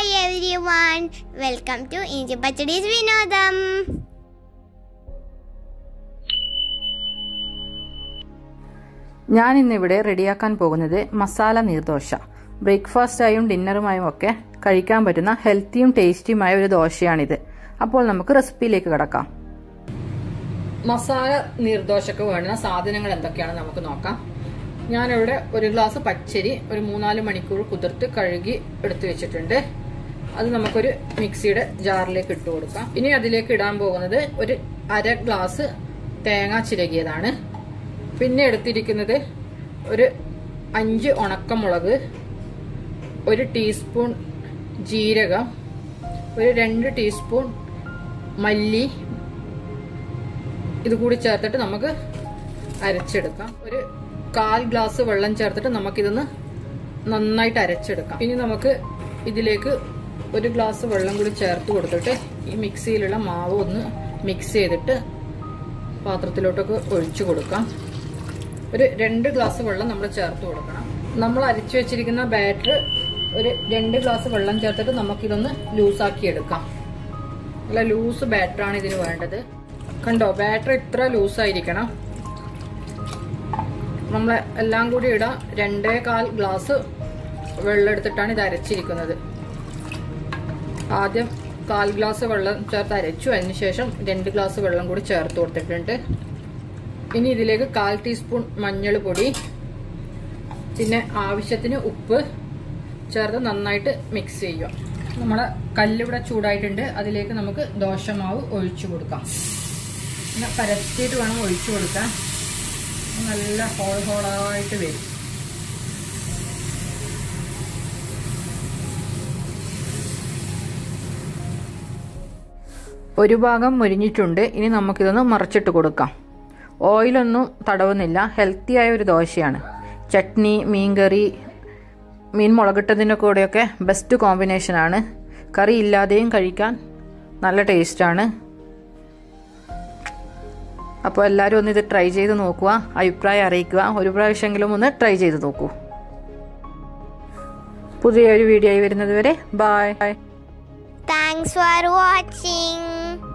hi everyone welcome to ഇഞ്ചി പച്ചടീസ് വിനോദം ഞാൻ ഇന്നിവിടെ റെഡിയാക്കാൻ പോകുന്നത് മസാല നീർദോശ ബ്രേക്ക്ഫാസ്റ്റായും ഡിന്നറുമായും ഒക്കെ കഴിക്കാൻ പറ്റുന്ന ഹെൽത്തിയും ടേസ്റ്റിയുമായ ഒരു ദോശയാണിത് അപ്പോൾ നമുക്ക് റെസിപ്പിയിലേക്ക് കിടക്കാം മസാല നീർദോശക്ക് വേണ്ടുന്ന സാധനങ്ങൾ എന്തൊക്കെയാണെന്ന് നമുക്ക് നോക്കാം ഞാനിവിടെ ഒരു ഗ്ലാസ് പച്ചരി ഒരു മൂന്നാല് മണിക്കൂർ കുതിർത്ത് കഴുകി എടുത്തു വെച്ചിട്ടുണ്ട് അത് നമുക്കൊരു മിക്സിയുടെ ജാറിലേക്ക് ഇട്ട് കൊടുക്കാം ഇനി അതിലേക്ക് ഇടാൻ പോകുന്നത് ഒരു അര ഗ്ലാസ് തേങ്ങ ചിരകിയതാണ് പിന്നെ എടുത്തിരിക്കുന്നത് ഒരു അഞ്ച് ഉണക്കമുളക് ഒരു ടീസ്പൂൺ ജീരകം ഒരു രണ്ട് ടീസ്പൂൺ മല്ലി ഇത് കൂടി ചേർത്തിട്ട് നമുക്ക് അരച്ചെടുക്കാം ഒരു കാൽ ഗ്ലാസ് വെള്ളം ചേർത്തിട്ട് നമുക്കിതൊന്ന് നന്നായിട്ട് അരച്ചെടുക്കാം ഇനി നമുക്ക് ഇതിലേക്ക് ഒരു ഗ്ലാസ് വെള്ളം കൂടി ചേർത്ത് കൊടുത്തിട്ട് ഈ മിക്സിയിലുള്ള മാവ് ഒന്ന് മിക്സ് ചെയ്തിട്ട് പാത്രത്തിലോട്ടൊക്കെ ഒഴിച്ചു കൊടുക്കാം ഒരു രണ്ട് ഗ്ലാസ് വെള്ളം നമ്മൾ ചേർത്ത് കൊടുക്കണം നമ്മൾ അരിച്ചു വെച്ചിരിക്കുന്ന ബാറ്റർ ഒരു രണ്ട് ഗ്ലാസ് വെള്ളം ചേർത്തിട്ട് നമുക്കിതൊന്ന് ലൂസാക്കി എടുക്കാം നല്ല ലൂസ് ബാറ്ററാണ് ഇതിന് വേണ്ടത് കണ്ടോ ബാറ്റർ ഇത്ര ലൂസായിരിക്കണം നമ്മൾ എല്ലാം കൂടി ഇടാം രണ്ടേ കാൽ ഗ്ലാസ് വെള്ളം എടുത്തിട്ടാണ് ഇത് അരച്ചിരിക്കുന്നത് ആദ്യം കാൽ ഗ്ലാസ് വെള്ളം ചേർത്ത് അരച്ചു അതിന് ശേഷം രണ്ട് ഗ്ലാസ് വെള്ളം കൂടി ചേർത്ത് കൊടുത്തിട്ടുണ്ട് ഇനി ഇതിലേക്ക് കാൽ ടീസ്പൂൺ മഞ്ഞൾ പൊടി പിന്നെ ആവശ്യത്തിന് ഉപ്പ് ചേർത്ത് നന്നായിട്ട് മിക്സ് ചെയ്യുക നമ്മുടെ കല്ലിവിടെ ചൂടായിട്ടുണ്ട് അതിലേക്ക് നമുക്ക് ദോശമാവ് ഒഴിച്ചു കൊടുക്കാം പിന്നെ പരത്തിയിട്ട് വേണം ഒഴിച്ചു കൊടുക്കാൻ നല്ല ഹോൾ ഹോളായിട്ട് വരും ഒരു ഭാഗം മുരിഞ്ഞിട്ടുണ്ട് ഇനി നമുക്കിതൊന്ന് മറച്ചിട്ട് കൊടുക്കാം ഓയിലൊന്നും തടവുന്നില്ല ഹെൽത്തിയായ ഒരു ദോശയാണ് ചട്നി മീൻകറി മീൻ മുളകിട്ടതിൻ്റെ കൂടെയൊക്കെ ബെസ്റ്റ് കോമ്പിനേഷനാണ് കറി ഇല്ലാതെയും കഴിക്കാൻ നല്ല ടേസ്റ്റാണ് അപ്പോൾ എല്ലാവരും ഒന്ന് ഇത് ട്രൈ ചെയ്ത് നോക്കുക അഭിപ്രായം അറിയിക്കുക ഒരു പ്രാവശ്യമെങ്കിലും ഒന്ന് ട്രൈ ചെയ്ത് നോക്കൂ പുതിയൊരു വീഡിയോ ആയി വരുന്നത് വരെ ബായ് താങ്ക്സ് ഫോർ വാച്ചിങ്